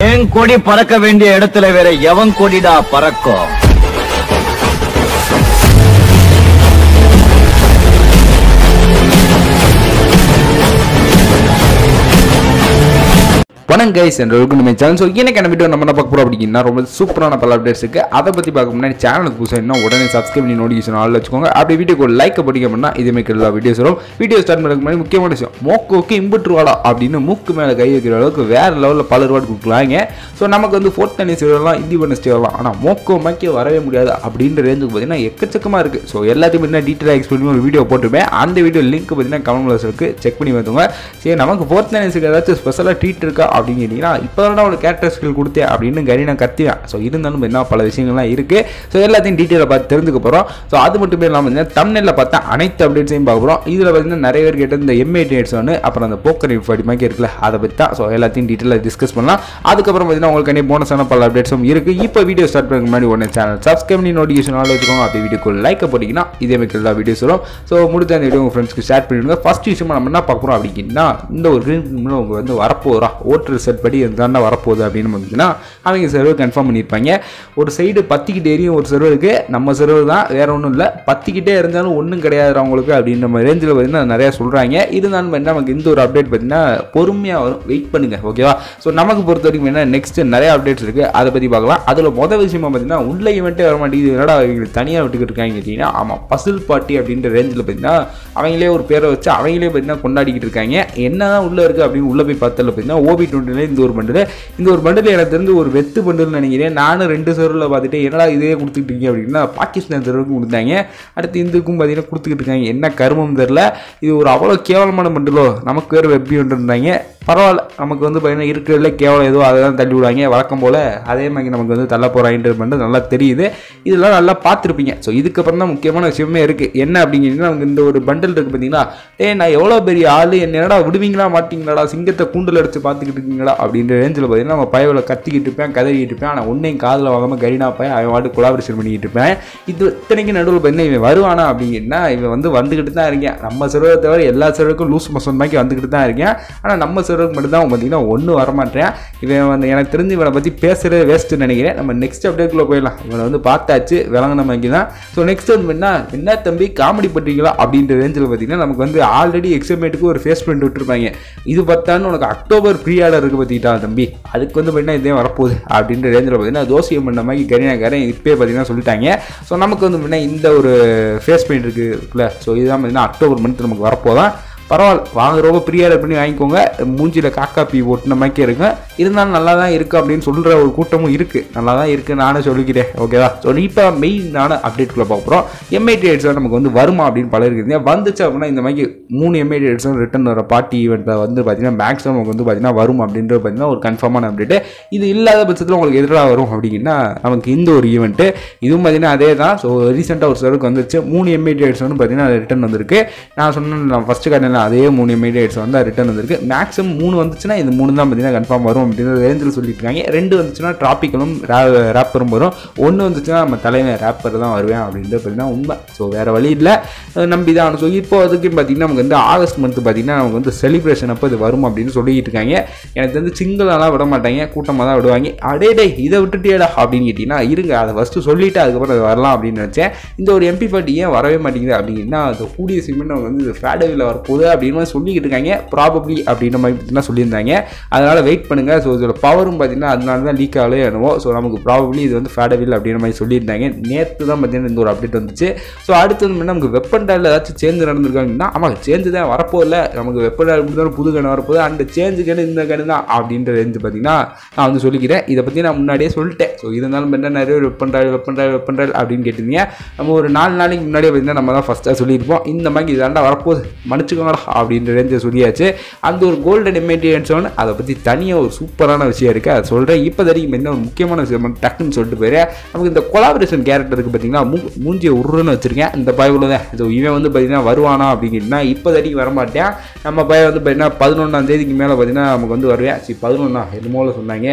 என் கொடி பறக்க வேண்டிய இடத்துல வேற எவன் கொடிடா பறக்கும் வணக்கம் கைஸ் என்ற நம்ம சேனல் ஸோ எனக்கு என்ன வீடியோ நம்ம என்ன பார்க்க போகிறோம் அப்படின்னா ரொம்ப சூப்பரான பல அப்டேட்ஸ் இருக்குது அதை பற்றி பார்க்க முன்னாடி சேனலுக்கு புதுசாக இன்னும் உடனே சப்ஸ்கிரைப் பண்ணி நோட்டிஃபிகேஷன் ஆள் வச்சுக்கோங்க அப்படி வீடியோக்கு ஒரு லைக் படிக்க அப்படின்னா இதே மாதிரி எல்லா வீடியோஸ் வரும் வீடியோ ஸ்டார்ட் பண்ணுறதுக்கு முன்னாடி முக்கியமான விஷயம் மோக்கோக்கு இம்புட்ருவாடா அப்படின்னு மூக்கு மேலே கை வைக்கிற அளவுக்கு வேறு லெவலில் பல ரூபாய் கொடுக்கலாங்க ஸோ நமக்கு வந்து ஃபோர்த் டென்னிஸ் வரலாம் இண்டிபெண்டன்ஸ் டே வரலாம் ஆனால் மோக்கோ மக்கே வரவே முடியாது அப்படின்ற ரேஞ்சுக்கு பார்த்தீங்கன்னா எக்கச்சக்கமாக இருக்குது ஸோ எல்லாத்தையும் பார்த்தீங்கன்னா டீட்டெயிலாக எக்ஸ்பிளைன் பண்ணி ஒரு வீடியோ போட்டுருப்பேன் அந்த வீடியோ லிங்க் பார்த்தீங்கன்னா கமெண்ட் பாக்ஸ் இருக்குது செக் பண்ணி வந்துங்க சரி நமக்கு ஃபோர்த் டென்னிஸுக்கு ஏதாச்சும் ஸ்பெஷலாக ட்ரீட் இருக்கா அப்படின்னு கேட்டிங்கன்னா இப்போ தான் ஒரு கேரக்டர் ஸ்கில் கொடுத்தேன் அப்படின்னு கரீனா கத்திவேன் ஸோ இருந்தாலும் என்ன பல விஷயங்கள்லாம் இருக்குது ஸோ எல்லாத்தையும் டீட்டெயிலாக பார்த்து தெரிஞ்சுக்க போகிறோம் ஸோ அது மட்டுமே இல்லாமல் பார்த்தீங்கன்னா தமிழில் பார்த்தா அனைத்து அப்டேட்ஸையும் பார்க்க போகிறோம் இதில் பார்த்தீங்கன்னா நிறைய பேர் கேட்ட இந்த எம்ஏ டேட்ஸ் ஒன்று அப்புறம் அந்த போக்கர் இன்ஃபாடி மாதிரி இருக்குல்ல அதை பற்றி தான் ஸோ எல்லாத்தையும் டீட்டெயிலாக டிஸ்கஸ் பண்ணலாம் அதுக்கப்புறம் பார்த்தீங்கன்னா உங்களுக்கு அன்னே போனஸான பல அப்டேட்ஸும் இருக்குது இப்போ வீடியோ ஸ்டார்ட் பண்ணுறதுக்கு முன்னாடி உடனே சேனல் சப்ஸ்கிரைப் பண்ணி நோட்டிஃபிகேஷன் ஆல் வச்சுக்கோங்க அப்படி வீடியோக்கு லைக் போட்டிங்கன்னா இதே மாதிரி எல்லா வீடியோஸ் வரும் ஸோ முடிஞ்ச அந்த வீடியோ உங்கள் ஃப்ரெண்ட்ஸ்க்கு ஷேர் பண்ணிவிடுங்க ஃபஸ்ட் விஷயமா நம்ம என்ன பார்க்குறோம் அப்படின்னா இந்த ஒரு green film உங்க வந்து வரப்போகிறா ஓட்டர் ரிசல்ட் படி இருந்தாண்டா வரப்போகுது அப்படின்னு பார்த்தீங்கன்னா அவங்க சர்வர் கன்ஃபார்ம் பண்ணியிருப்பாங்க ஒரு சைடு பத்திக்கிட்டே எரியும் ஒரு சர்வருக்கு நம்ம சர்வர் தான் வேற ஒன்றும் இல்லை பத்திக்கிட்டே இருந்தாலும் ஒன்றும் கிடையாது அவங்களுக்கு அப்படின்ற மாதிரி ரேஞ்சில் பார்த்தீங்கன்னா நிறையா சொல்கிறாங்க இருந்தாலும் என்ன நமக்கு இந்த ஒரு அப்டேட் பார்த்தீங்கன்னா பொறுமையாக வரும் வெயிட் பண்ணுங்க ஓகேவா ஸோ நமக்கு பொறுத்த வரைக்கும் என்ன நெக்ஸ்ட் நிறைய அப்டேட்ஸ் இருக்குது அதை பற்றி பார்க்கலாம் அதில் மொதல் விஷயமா பார்த்தீங்கன்னா உள்ள ஈவெண்ட்டே வர மாட்டேங்குது என்னடா இவங்களுக்கு தனியாக விட்டுக்கிட்டு இருக்காங்க கேட்டிங்கன்னா ஆமாம் பசில் பார்ட்டி அப்படின்ற ரேஞ்சில் பார்த்தீங்கன்னா அவங்களே ஒரு பேரை வச்சு அவங்களே பார்த்தீங்கன்னா கொண்டாடிக்கிட்டு இருக்காங்க என்னதான் உள்ளே இருக்குது அப்படின்னு உள்ளே போய் பார்த்ததில் பார்த்தீங்கன்னா ஓபி டுவெண்ட்டில இந்த ஒரு பண்டில் இந்த ஒரு பண்டில் எனக்கு தெரிஞ்சு ஒரு வெத்து பண்டில் நினைக்கிறேன் நானும் ரெண்டு சர்வரில் பார்த்துட்டு என்னடா இதே கொடுத்துக்கிட்டு இருக்கீங்க அப்படின்னா பாகிஸ்தான் சர்வருக்கு கொடுத்தாங்க அடுத்து இந்துக்கும் பார்த்தீங்கன்னா கொடுத்துக்கிட்டு இருக்காங்க என்ன கருமம் தெரில இது ஒரு அவ்வளோ கேவலமான பண்டிலோ நமக்கு வேறு வெப்பி இருந்தாங்க பரவாயில்ல நமக்கு வந்து பார்த்தீங்கன்னா இருக்கிறதுல கேவலம் ஏதோ அதை தான் தள்ளி விடுவாங்க வழக்கம் போல் அதே மாதிரி நமக்கு வந்து தள்ள போகிறாங்கன்றது மட்டும் நல்லா தெரியுது இதெல்லாம் நல்லா பார்த்துருப்பீங்க ஸோ இதுக்கப்புறம் தான் முக்கியமான விஷயமே இருக்குது என்ன அப்படிங்கிறீங்கன்னா நமக்கு இந்த ஒரு பண்டில் இருக்குது பார்த்தீங்கன்னா ஏய் நான் எவ்வளோ பெரிய ஆள் என்னடா விடுவீங்களா மாட்டீங்களாடா சிங்கத்தை கூண்டில் அடிச்சு பார்த்துக்கிட்டு இருக்கீங்களா அப்படின்ற ரேஞ்சில் பார்த்தீங்கன்னா நம்ம பயவில் கத்திக்கிட்டு இருப்பேன் கதறிக்கிட்டு இருப்பேன் ஆனால் ஒன்றையும் காதில் வாங்காமல் கரீனா பையன் அவன் வாட்டு கொலாபரேஷன் பண்ணிக்கிட்டு இருப்பேன் இது இத்தனைக்கு நடுவில் பார்த்தீங்கன்னா இவன் வருவானா அப்படின்னா இவன் வந்து வந்துக்கிட்டு தான் இருக்கேன் நம்ம சிறுவை தவிர எல்லா சிறுவுக்கும் லூஸ் மசன் மாதிரி வந்துக்கிட்டு தான் இருக்கேன் ஆனால் நம்ம சிறுவுக்கு மட்டும் தான் பார்த்தீங்கன்னா ஒன்றும் வரமாட்டேன் இவன் வந்து எனக்கு தெரிஞ்சு இவனை பற்றி பேசுகிறது வேஸ்ட்டுன்னு நினைக்கிறேன் நம்ம நெக்ஸ்ட் அப்டேட்குள்ளே போயிடலாம் இவனை வந்து பார்த்தாச்சு விளங்கின மாதிரி தான் ஸோ நெக்ஸ்ட் வந்து என்ன என்ன தம்பி காமெடி பண்ணுறீங்களா அப்படின்ற ரேஞ்சில் பார்த்தீங்கன்னா நமக்கு வந்து ஆல்ரெடி எக்ஸாமேட்டுக்கு ஒரு ஃபேஸ் பிரிண்ட் விட்டுருப்பாங்க இது பார்த்தான்னு உனக்கு அக்டோபர் ப்ரீ ஆர்டர் இருக்குது பார்த்திக்கிட்டா தம்பி அதுக்கு வந்து பார்த்தீங்கன்னா இதே வரப்போகுது அப்படின்ற ரேஞ்சில் பார்த்தீங்கன்னா தோசியம் பண்ண மாதிரி கரீனாக்காரன் இப்போயே பார்த்தீங்கன்னா சொல்லிட்டாங்க ஸோ நமக்கு வந்து பார்த்தீங்கன்னா இந்த ஒரு ஃபேஸ் பெயிண்ட் இருக்குல்ல ஸோ இதுதான் பார்த்தீங்கன்னா அக்டோபர் மந்த் நமக்கு வரப்போதான் பரவாயில்ல வாங்குறவங்க ப்ரீஆர்டர் பண்ணி வாங்கிக்கோங்க மூஞ்சியில் காக்கா பீ ஒட்டின மாதிரி இருக்கு இருந்தாலும் நல்லா தான் இருக்குது அப்படின்னு சொல்கிற ஒரு கூட்டமும் இருக்குது நல்லா தான் இருக்குது நானே சொல்லிக்கிறேன் ஓகேவா ஸோ இப்போ மெயினான அப்டேட்குள்ளே பார்க்க போகிறோம் எம்ஐடி ஹெட்ஸ் நமக்கு வந்து வருமா அப்படின்னு பல இருக்குது வந்துச்சு அப்படின்னா இந்த மாதிரி மூணு எம்ஐடி ஹெட்ஸும் ரிட்டன் வர பார்ட்டி ஈவெண்ட்டில் வந்து பார்த்தீங்கன்னா மேக்ஸிமம் நமக்கு வந்து பார்த்தீங்கன்னா வரும் அப்படின்றது பார்த்தீங்கன்னா ஒரு கன்ஃபார்மான அப்டேட்டு இது இல்லாத பட்சத்தில் உங்களுக்கு எதிராக வரும் அப்படின்னா நமக்கு இந்த ஒரு ஈவெண்ட்டு இதுவும் பார்த்தீங்கன்னா அதே தான் ஸோ ரீசெண்டாக ஒரு சர்வருக்கு வந்துச்சு மூணு எம்ஐடி ஹெட்ஸ் வந்து பார்த்தீங்கன்னா ரிட்டன் வந்திருக்கு நான் சொன்ன நான் ஃபஸ்ட்டு காட்டின அதே மூணு மீடியேட்ஸ் வந்து ரிட்டர்ன் வந்திருக்கு மேக்ஸிமம் மூணு வந்துச்சுன்னா இது மூணு தான் பார்த்தீங்கன்னா கன்ஃபார்ம் வரும் அப்படின்ற ரேஞ்சில் சொல்லிட்டு இருக்காங்க ரெண்டு வந்துச்சுன்னா ட்ராபிக்கலும் ரேப்பரும் வரும் ஒன்று வந்துச்சுன்னா நம்ம தலைவன் ரேப்பர் தான் வருவேன் அப்படின்றது பார்த்தீங்கன்னா உண்மை ஸோ வேறு வழி இல்லை அஹ் நம்பி தான் ஸோ இப்போ அதுக்கு பார்த்தீங்கன்னா நமக்கு வந்து ஆகஸ்ட் மந்த் பார்த்தீங்கன்னா நமக்கு வந்து செலிப்ரேஷன் அப்போ இது வரும் அப்படின்னு சொல்லிட்டு இருக்காங்க எனக்கு வந்து சிங்கிளாலாம் விட மாட்டாங்க கூட்டமாக தான் விடுவாங்க அடே டே இதை விட்டுட்டேடா அப்படின்னு கேட்டிங்கன்னா இருங்க அதை ஃபஸ்ட்டு சொல்லிவிட்டு அதுக்கப்புறம் அது வரலாம் அப்படின்னு நினச்சேன் இந்த ஒரு எம்பி பார்ட்டி ஏன் வரவே மாட்டேங்குது அப்படின்னா அது கூடிய சிமெண்ட் அவங்க வந்து ஃபேடவில் வரப்போகுது அப்படின்னு மாதிரி சொல்லிக்கிட்டு இருக்காங்க ப்ராபப்ளி அப்படின்ற மாதிரி பார்த்தீங்கன்னா சொல்லியிருந்தாங்க அதனால் வெயிட் பண்ணுங்கள் ஸோ இதோட பவரும் பார்த்தீங்கன்னா அதனால தான் லீக் ஆகலே என்னவோ ஸோ நமக்கு ப்ராபப்ளி இது வந்து ஃபேடவில் அப்படின்ற மாதிரி சொல்லியிருந்தாங்க நேற்று தான் பார்த்தீங்கன்னா இந்த ஒரு அப்டேட் வந்துச்சு ஸோ அடுத்து வந்து நமக்கு வெப்பன் டாலில் ஏதாச்சும் சேஞ்ச் நடந்திருக்காங்கன்னா ஆமாம் சேஞ்சு தான் வரப்போதில்ல நமக்கு வெப்பன் டால் முடிந்தாலும் புது கண் வரப்போகுது அந்த சேஞ்சு கண் இந்த கண் தான் அப்படின்ற ரேஞ்சு பார்த்தீங்கன்னா நான் வந்து சொல்லிக்கிறேன் இதை பற்றி நான் முன்னாடியே சொல்லிட்டேன் ஸோ இருந்தாலும் என்ன நிறைய பேர் weapon doll weapon doll weapon doll அப்படின்னு கேட்டிருந்தீங்க நம்ம ஒரு நாலு நாளைக்கு முன்னாடியே பார்த்தீங்கன்னா நம்ம தான் ஃபஸ்ட்டாக சொல்லியிருப்போம் இந்த மாதிரி இதாண்டா வரப்போகுது மன்னிச்சுக்கோங்கடா அப்படின்ற ரேஞ்சை சொல்லியாச்சு அந்த ஒரு கோல்டன் எமெண்டியன்ஸ் ஒன்று அதை பற்றி தனியாக ஒரு சூப்பரான விஷயம் இருக்குது அதை சொல்கிறேன் இப்போ வரைக்கும் என்ன ஒரு முக்கியமான விஷயம் மட்டும் டக்குன்னு சொல்லிட்டு போயிடுறேன் நமக்கு இந்த கொலாபரேஷன் கேரக்டருக்கு பார்த்தீங்கன்னா மூ மூஞ்சியை உருன்னு வச்சுருக்கேன் இந்த பயவில் தான் ஸோ இவன் வந்து பார்த்தீங்கன்னா வருவானா அப்படிங்கன்னா இப்போ வரைக்கும் வரமாட்டேன் நம்ம பையன் வந்து பார்த்தீங்கன்னா பதினொன்றாம் தேதிக்கு மேலே பார்த்தீங்கன்னா நமக்கு வந்து வருவேன் சரி பதினொன்றா என்னமோல சொன்னாங்க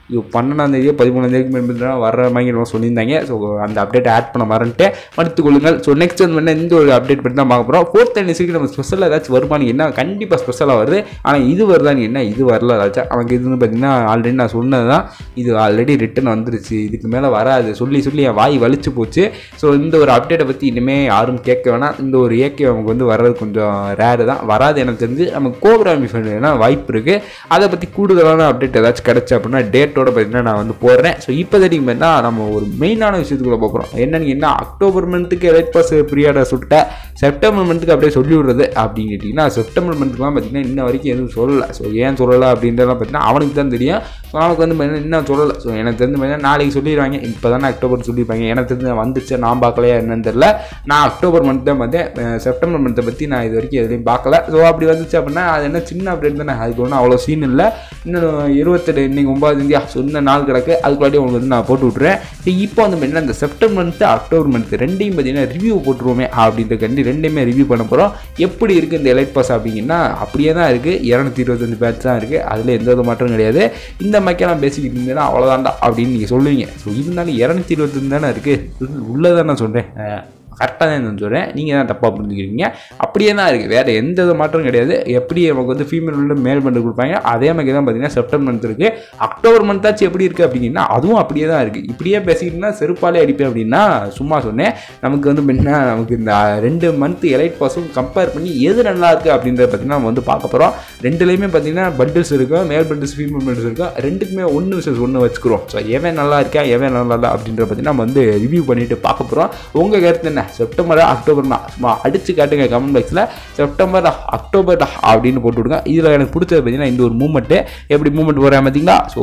இது பன்னெண்டாம் தேதியோ பதிமூணாம் தேதிக்கு மேலே வர மாதிரி நம்ம சொல்லியிருந்தாங்க ஸோ அந்த அப்டேட் ஆட் பண்ண மறந்துட்டு மறுத்து கொள்ளுங்கள் ஸோ நெக்ஸ்ட் வந்து என்ன இந்த ஒரு அப்டேட் பற்றி தான் பார்க்க போகிறோம் ஃபோர்த் அனிவர்சரிக்கு நம்ம ஸ்பெஷலாக ஏதாச்சும் வருமானு என்ன கண்டிப்பாக ஸ்பெஷலாக வருது ஆனால் இது வருதான்னு என்ன இது வரல ஏதாச்சும் அவனுக்கு இது வந்து பார்த்தீங்கன்னா ஆல்ரெடி நான் சொன்னது தான் இது ஆல்ரெடி ரிட்டன் வந்துருச்சு இதுக்கு மேலே வராது சொல்லி சொல்லி என் வாய் வலிச்சு போச்சு ஸோ இந்த ஒரு அப்டேட்டை பற்றி இனிமேல் யாரும் கேட்க வேணாம் இந்த ஒரு ஏகே நமக்கு வந்து வர்றது கொஞ்சம் ரேரு தான் வராது எனக்கு தெரிஞ்சு நமக்கு கோப்ரா வேணா வாய்ப்பு இருக்குது அதை பற்றி கூடுதலான அப்டேட் ஏதாச்சும் கிடச்சி அப்படின்னா டேட்டோட பார்த்தீங்கன்னா நான் வந்து போடுறேன் ஸோ இப்போதைக்கு பார்த்தீங்கன்னா நம்ம ஒரு மெயினான விஷயத்துக்குள்ள போகிறோம் என்னன்னு என்ன அக்டோபர் மந்த்துக்கு எலைட் பாஸ் பீரியடை சுட்ட செப்டம்பர் மந்த்துக்கு அப்படியே சொல்லி விடுறது அப்படின்னு கேட்டிங்கன்னா செப்டம்பர் மந்த்துக்குலாம் பார்த்தீங்கன்னா இன்ன வரைக்கும் எதுவும் சொல்லலை ஸோ ஏன் சொல்லலை அப்படின்றதெல்லாம் பார்த்தீங்கன்னா அவனுக்கு தான் தெரியும் ஸோ நமக்கு வந்து பார்த்தீங்கன்னா இன்னும் சொல்லலை ஸோ எனக்கு தெரிஞ்சு பார்த்தீங்கன்னா நாளைக்கு சொல்லிடுவாங்க இப்போ தானே அக்டோபர் சொல்லியிருப்பாங்க எனக்கு தெரிஞ்சு வந்துச்சு நான் பார்க்கலையா என்னன்னு தெரில நான் அக்டோபர் மந்த் தான் பார்த்தேன் அஹ் செப்டம்பர் மந்த்தை பற்றி நான் இது வரைக்கும் எதுலையும் பார்க்கல ஸோ அப்படி வந்துச்சு அப்படின்னா அது என்ன சின்ன அப்டேட் தானே அதுக்கு ஒன்றும் அவ்வளோ சீன் இல்லை இன்னும் இருபத்தெட்டு இன்னைக்கு ஒன்பது இந்தியா ஸோ இன்னும் நாள் கிடக்கு அதுக்குள்ளாடி உங்களுக்கு வந்து நான் போட்டு விட்ருவேன் ஸோ இப்போ வந்து பார்த்தீங்கன்னா இந்த செப்டம்பர் மந்த்து அக்டோபர் மந்த் ரெண்டையும் பார்த்தீங்கன்னா ரிவ்யூ போட்டுருவோமே அப்படின்ற கண்டி ரெண்டையுமே ரிவ்யூ பண்ண போகிறோம் எப்படி இருக்குது இந்த எலைட் பாஸ் அப்படிங்கன்னா அப்படியே தான் இருக்குது இரநூத்தி இருபத்தஞ்சு பேட்ச் தான் இருக்குது அதில் எந்த வித மாற்றம் கிடையாது இந்த மக்கெல்லாம் பேசிக்கிட்டு இருந்தேன்னா அவ்வளோதான்டா அப்படின்னு நீங்கள் சொல்லுவீங்க ஸோ இருந்தாலும் இரநூத்தி இருபத்தஞ்சு தானே இருக்குது உள்ளதான் நான் சொல்கிறேன் கரெக்டாக தான் நான் சொல்கிறேன் நீங்கள் தான் தப்பாக புரிஞ்சுக்கிறீங்க அப்படியே தான் இருக்குது வேறு எந்த வித மாற்றம் கிடையாது எப்படி நமக்கு வந்து ஃபீமேல் உள்ள மேல் பண்ணி கொடுப்பாங்க அதே மாதிரி தான் பார்த்தீங்கன்னா செப்டம்பர் மந்த் இருக்குது அக்டோபர் மந்தாச்சும் எப்படி இருக்குது அப்படின்னா அதுவும் அப்படியே தான் இருக்குது இப்படியே பேசிக்கிட்டுனா செருப்பாலே அடிப்பேன் அப்படின்னா சும்மா சொன்னேன் நமக்கு வந்து என்ன நமக்கு இந்த ரெண்டு மந்த் எலைட் பாஸும் கம்பேர் பண்ணி எது நல்லா இருக்குது அப்படின்றத பார்த்தீங்கன்னா நம்ம வந்து பார்க்க போகிறோம் ரெண்டுலேயுமே பார்த்தீங்கன்னா பண்டில்ஸ் இருக்கும் மேல் பண்டில்ஸ் ஃபீமேல் பண்டில்ஸ் இருக்கும் ரெண்டுக்குமே ஒன்று விசஸ் ஒன்று வச்சுக்கிறோம் ஸோ எவன் நல்லா இருக்கா எவன் நல்லா இல்லை அப்படின்றத பார்த்தீங்கன்னா நம்ம வந்து ரிவ்யூ பண்ணிட்டு பார்க்க போகிறோம் உங்கள் கருத்து என்ன செப்டம்பரா அக்டோபர்னா சும்மா அடிச்சு காட்டுங்க கமெண்ட் பாக்ஸில் செப்டம்பர் அக்டோபர் அப்படின்னு போட்டு விடுங்க இதில் எனக்கு பிடிச்சது பார்த்தீங்கன்னா இந்த ஒரு மூமெண்ட்டு எப்படி மூமெண்ட் போகிறேன் பார்த்தீங்களா ஸோ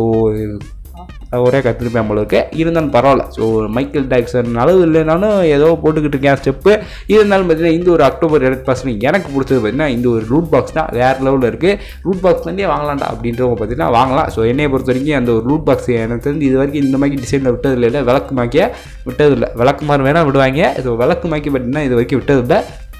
ஒரே கற்றுருப்பேன் போல இருக்கு இருந்தாலும் பரவாயில்ல ஸோ மைக்கேல் டாக்ஸன் அளவு இல்லைனாலும் ஏதோ போட்டுக்கிட்டு இருக்கேன் ஸ்டெப்பு இருந்தாலும் பார்த்தீங்கன்னா இந்த ஒரு அக்டோபர் எலக்ட் பாஸ் எனக்கு பிடிச்சது பார்த்தீங்கன்னா இந்த ஒரு ரூட் பாக்ஸ் தான் வேறு லெவலில் இருக்குது ரூட் பாக்ஸ் தானே வாங்கலாம்டா அப்படின்றவங்க பார்த்தீங்கன்னா வாங்கலாம் ஸோ என்னையை பொறுத்த வரைக்கும் அந்த ஒரு ரூட் பாக்ஸ் எனக்கு தெரிஞ்சு இது வரைக்கும் இந்த மாதிரி டிசைனில் விட்டதில்லை இல்லை விளக்கு மாக்கிய விட்டதில்லை விளக்கு மாதிரி வேணால் விடுவாங்க ஸோ விளக்கு மாக்கி பார்த்தீங்கன்னா இது வரைக்கும் விட்டதில்லை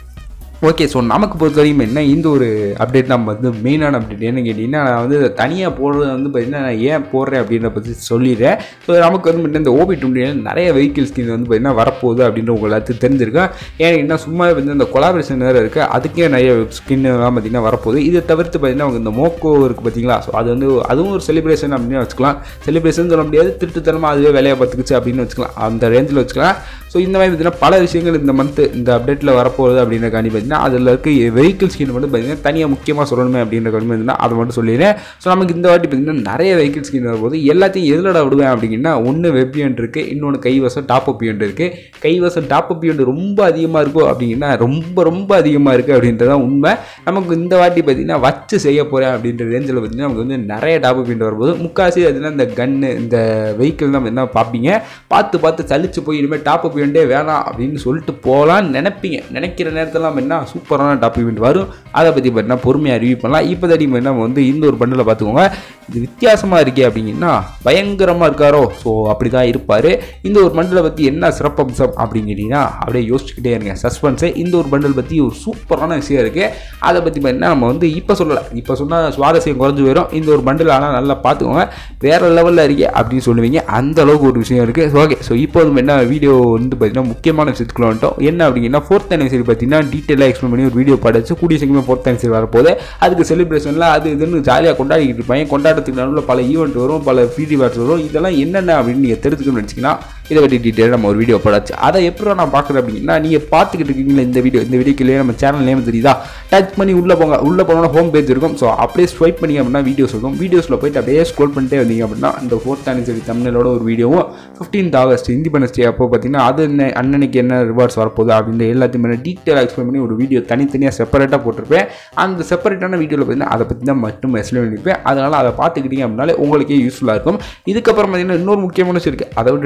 ஓகே ஸோ நமக்கு பொறுத்த வரைக்கும் என்ன இந்த ஒரு அப்டேட் நம்ம வந்து மெயினான அப்டேட் என்ன கேட்டிங்கன்னா நான் வந்து இதை தனியாக போடுறது வந்து பார்த்தீங்கன்னா நான் ஏன் போடுறேன் அப்படின்ற பற்றி சொல்லிடுறேன் ஸோ நமக்கு வந்து பார்த்தீங்கன்னா இந்த ஓபி டுவெண்ட்டியில் நிறைய வெஹிக்கிள் ஸ்கின் வந்து பார்த்தீங்கன்னா வரப்போகுது அப்படின்ற உங்களுக்கு எல்லாத்துக்கும் தெரிஞ்சிருக்கேன் ஏன்னா என்ன சும்மா வந்து இந்த கொலாபரேஷன் வேறு இருக்குது அதுக்கே நிறைய ஸ்கின்லாம் பார்த்தீங்கன்னா வரப்போகுது இதை தவிர்த்து பார்த்தீங்கன்னா அவங்க இந்த மோக்கோ இருக்குது பார்த்தீங்களா ஸோ அது வந்து அதுவும் ஒரு செலிப்ரேஷன் அப்படின்னு வச்சுக்கலாம் செலிப்ரேஷன் சொல்ல முடியாது திருட்டுத்தனமாக அதுவே வேலையை பார்த்துக்குச்சு அப்படின்னு வச்சுக்கலாம் அந்த ரேஞ்சில் வச்சுக்கலாம் ஸோ இந்த மாதிரி பார்த்தீங்கன்னா பல விஷயங்கள் இந்த மந்த்து இந்த அப்டேட்டில் வரப்போகுது அப்படின்ற காணி பார்த்தீங்கன்னா அதில் இருக்க வெஹிக்கிள் ஸ்கின் மட்டும் பார்த்தீங்கன்னா தனியாக முக்கியமாக சொல்லணுமே அப்படின்ற காணி பார்த்தீங்கன்னா அதை மட்டும் சொல்லிடுறேன் ஸோ நமக்கு இந்த வாட்டி பார்த்தீங்கன்னா நிறைய வெஹிக்கிள் ஸ்கின் வரும்போது எல்லாத்தையும் எதிலடா விடுவேன் அப்படின்னா ஒன்று வெப்பியன்ட் இருக்குது இன்னொன்று கைவசம் டாப் அப் இருக்குது கைவசம் டாப் அப் ரொம்ப அதிகமாக இருக்கும் அப்படின்னா ரொம்ப ரொம்ப அதிகமாக இருக்குது அப்படின்றதான் உண்மை நமக்கு இந்த வாட்டி பார்த்தீங்கன்னா வச்சு செய்ய போகிறேன் அப்படின்ற ரேஞ்சில் பார்த்தீங்கன்னா நமக்கு வந்து நிறைய டாப் அப் வரும்போது முக்காசி அதுனா இந்த கன்னு இந்த வெஹிக்கிள் தான் பார்த்தீங்கன்னா பார்ப்பீங்க பார்த்து பார்த்து சலிச்சு போய் இனிமேல் டாப் அப் இவெண்ட்டே வேணாம் அப்படின்னு சொல்லிட்டு போகலான்னு நினைப்பீங்க நினைக்கிற நேரத்தில் என்ன சூப்பரான டாப் இவெண்ட் வரும் அதை பற்றி பார்த்தீங்கன்னா பொறுமையாக ரிவ்யூ பண்ணலாம் இப்போ தடி நம்ம வந்து இந்த ஒரு பண்டில் பார்த்துக்கோங்க இது வித்தியாசமாக இருக்கே அப்படிங்கன்னா பயங்கரமாக இருக்காரோ ஸோ அப்படி தான் இருப்பார் இந்த ஒரு பண்டிலை பற்றி என்ன சிறப்பம்சம் அப்படின்னு கேட்டிங்கன்னா அப்படியே யோசிச்சுக்கிட்டே இருங்க சஸ்பென்ஸு இந்த ஒரு பண்டில் பற்றி ஒரு சூப்பரான விஷயம் இருக்குது அதை பற்றி பார்த்தீங்கன்னா நம்ம வந்து இப்போ சொல்லலை இப்போ சொன்னால் சுவாரஸ்யம் குறைஞ்சு போயிடும் இந்த ஒரு பண்டில் ஆனால் நல்லா பார்த்துக்கோங்க வேறு லெவலில் இருக்கே அப்படின்னு சொல்லுவீங்க அந்த அளவுக்கு ஒரு விஷயம் இருக்குது ஓகே ஸோ இப்போ வந்து என்ன வீடியோ வந்து பார்த்தீங்கன்னா முக்கியமான விஷயத்துக்குள்ள வந்துட்டோம் என்ன அப்படிங்கன்னா ஃபோர்த் அனிவர்சரி பார்த்தீங்கன்னா டீட்டெயிலாக எக்ஸ்பிளைன் பண்ணி ஒரு வீடியோ படைச்சு கூடிய சீக்கிரமே ஃபோர்த் அனிவர்சரி வரப்போது அதுக்கு செலிப்ரேஷனில் அது இதுன்னு ஜாலியாக கொண்டாடிக்கிட்டு இருப்பாங்க கொண்டாட்டத்துக்கு நடுவில் பல ஈவெண்ட் வரும் பல ஃப்ரீ பேட்ஸ் வரும் இதெல்லாம் என்னென்ன அப்படின்னு நீங்கள் தெரிஞ்சுக்கணும்னு நினச்சிங்கன்னா இதை பற்றி டீட்டெயில் நம்ம ஒரு வீடியோ படாச்சு அதை எப்படி நான் பார்க்குறேன் அப்படின்னா நீங்கள் பார்த்துக்கிட்டு இருக்கீங்களா இந்த வீடியோ இந்த வீடியோக்குள்ளேயே நம்ம சேனல் நேம் தெரியுதா டச் பண்ணி உள்ளே போங்க உள்ளே போனோம்னா ஹோம் பேஜ் இருக்கும் ஸோ அப்படியே ஸ்வைப் பண்ணி அப்படின்னா வீடியோஸ் இருக்கும் வீடியோஸில் போயிட்டு அப்படியே ஸ்க்ரோல் பண்ணிட்டே வந்தீங்க அப்படின்னா இந்த ஃபோர்த் அனிவர்சரி தமிழோட ஒரு வீடியோவும் ஃபிஃப்டீன்த் ஆகஸ்ட் இண்டிபெண்டன்ஸ் டே அப்போ பார்த்தீங்கன்னா அது என்ன அன்னன்னைக்கு என்ன ரிவார்ட்ஸ் வரப்போகுது அப்படின்ற எல்லாத்தையுமே டீட்டெயிலாக எக்ஸ்பிளைன் பண்ணி ஒரு வீடியோ தனித்தனியாக செப்பரேட்டாக போட்டிருப்பேன் அந்த செப்பரேட்டான வீடியோவில் பார்த்தீங்கன்னா அதை பற்றி தான் மட்டும் எக்ஸ்பிளைன் பண்ணியிருப்பேன் அதனால் அதை பார்த்துக்கிட்டீங்க அப்படின்னாலே உங்களுக்கே யூஸ்ஃபுல்லாக இருக்கும் இதுக்கப்புறம் பார்த்தீங்கன்னா இன்னொரு முக்கியமான விஷயம் இருக்குது அதை விட்டுட்டே பார்த்தீங்களா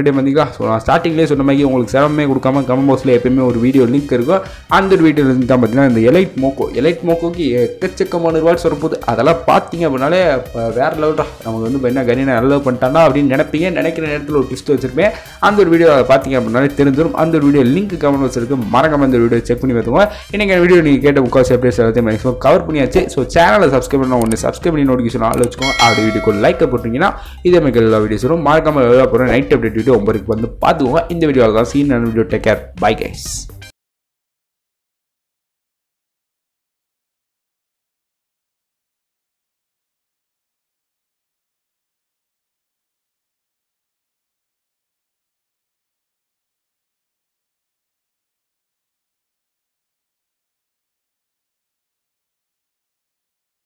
ஸோ நான் ஸ்டார்டிங்லேயே சொன்ன மாதிரி உங்களுக்கு சிரமமே கொடுக்காம கமெண்ட் பாக்ஸில் எப்பயுமே ஒரு வீடியோ லிங்க் இருக்கும் அந்த ஒரு வீடியோ லிங்க் தான் பார்த்தீங்கன்னா இந்த எலைட் மோக்கோ எலைட் மோக்கோக்கு எக்கச்சக்கமான ரிவார்ட்ஸ் வரப்போகுது அதெல்லாம் பார்த்தீங்க அப்படின்னாலே இப்போ வேறு லெவல்டா நமக்கு வந்து இப்போ என்ன கரீனா நல்ல பண்ணிட்டானா அப்படின்னு நினைப்பீங்க நினைக்கிற நேரத்தில் ஒரு ட்விஸ்ட் வச்சிருப்பேன் அந்த ஒரு வீடியோ பார்த்தீங்க அப்படின்னாலே தெரிஞ்சிடும் அந்த ஒரு வீடியோ லிங்க் கமெண்ட் வச்சிருக்கு மறக்காம அந்த வீடியோ செக் பண்ணி பார்த்துக்கோங்க இன்னைக்கு வீடியோ நீங்கள் கேட்ட முக்காசி அப்டேட்ஸ் எல்லாத்தையும் மேக்ஸிமம் கவர் பண்ணியாச்சு ஸோ சேனலை சப்ஸ்கிரைப் பண்ண ஒன்று சப்ஸ்கிரைப் பண்ணி நோட்டிஃபிகேஷன் ஆள் வச்சுக்கோங்க அப்படி வீடியோக்கு லைக் போட்டிங்கன்னா இதே மாதிரி எல்லா வீடியோஸ் வரும் மறக்காம எல்லா போகிறோம் நைட் அப்டேட் வீடியோ ஒன்பதுக்கு வந்து பார்த்துக்கோங்க இந்த வீடியோவில் தான் scene video take care bye guys